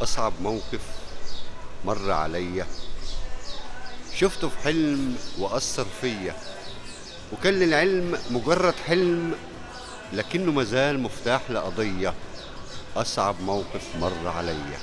أصعب موقف مر عليا شفته في حلم وأثر فيا وكان للعلم مجرد حلم لكنه مازال مفتاح لقضية أصعب موقف مر عليا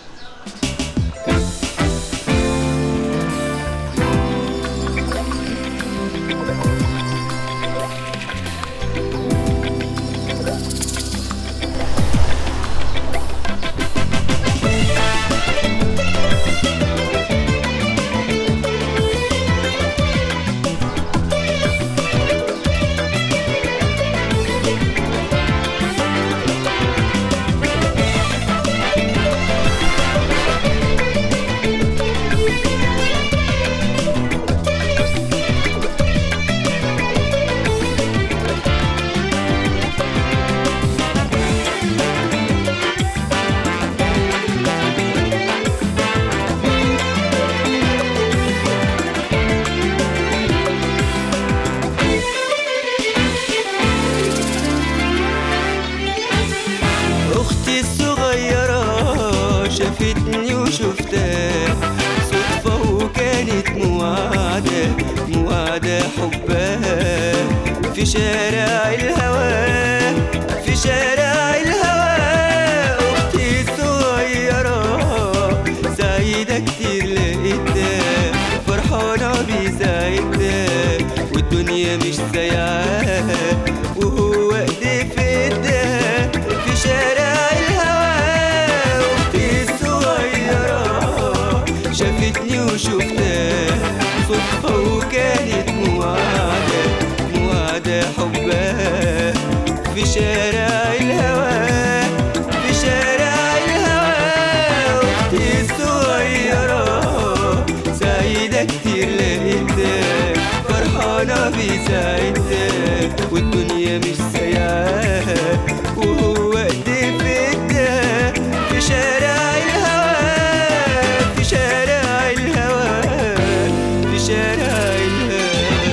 أختي الصغيرة شافتني وشفتها صدفة وكانت موعدة موعدة حبها في شارع الهوى في شارع الهوى أختي الصغيرة سعيدة كتير لقيتها فرحانة بسعيدها والدنيا مش سايعاها وهو ايدي في ايدها في شارع الهوى اختي الصغيرة شافتني وشفتها صدفة وكانت موعدة موعدة حبها في شارع الهوى في شارع الهوى اختي الصغيرة سعيدة كتير لقيتها فرحانة بسعيدها والدنيا مش سايعاها وهو ايدي في ايدها في شارع الهوى في شارع الهوى في شارع الهوى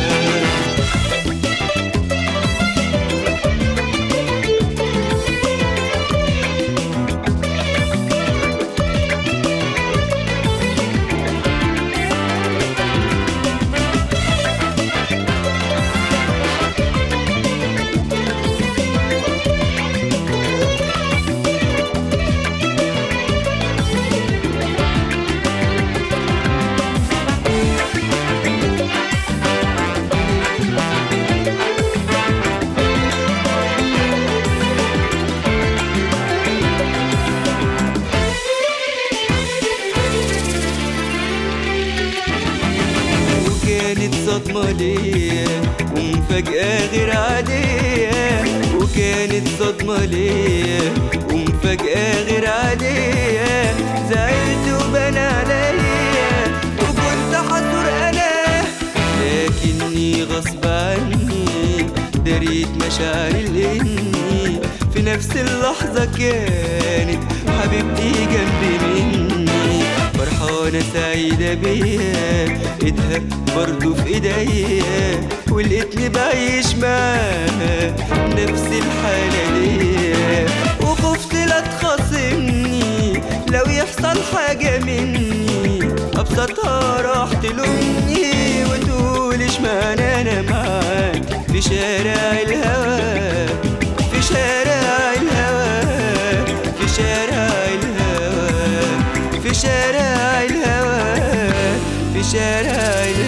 وكانت صدمة ليا ومفاجأة غير عادية وكانت صدمة ليا ومفاجأة غير عادية زعلت وبان عليا وكنت حصر أنا لكني غصب عني دريت مشاعري لإني في نفس اللحظة كانت حبيبتي جنبي مني فرحانة سعيدة بيا ايدها برضو في ايديا ولقيتني بعيش معاها نفس الحالة ليا وخفت لا تخاصمني لو يحصل حاجة مني أبسطها راح تلومني وتقول اشمعنى أنا معاك في شارع الهوى في شارع الهوى في شارع الهوى في شارع الهوى في شارع الهوى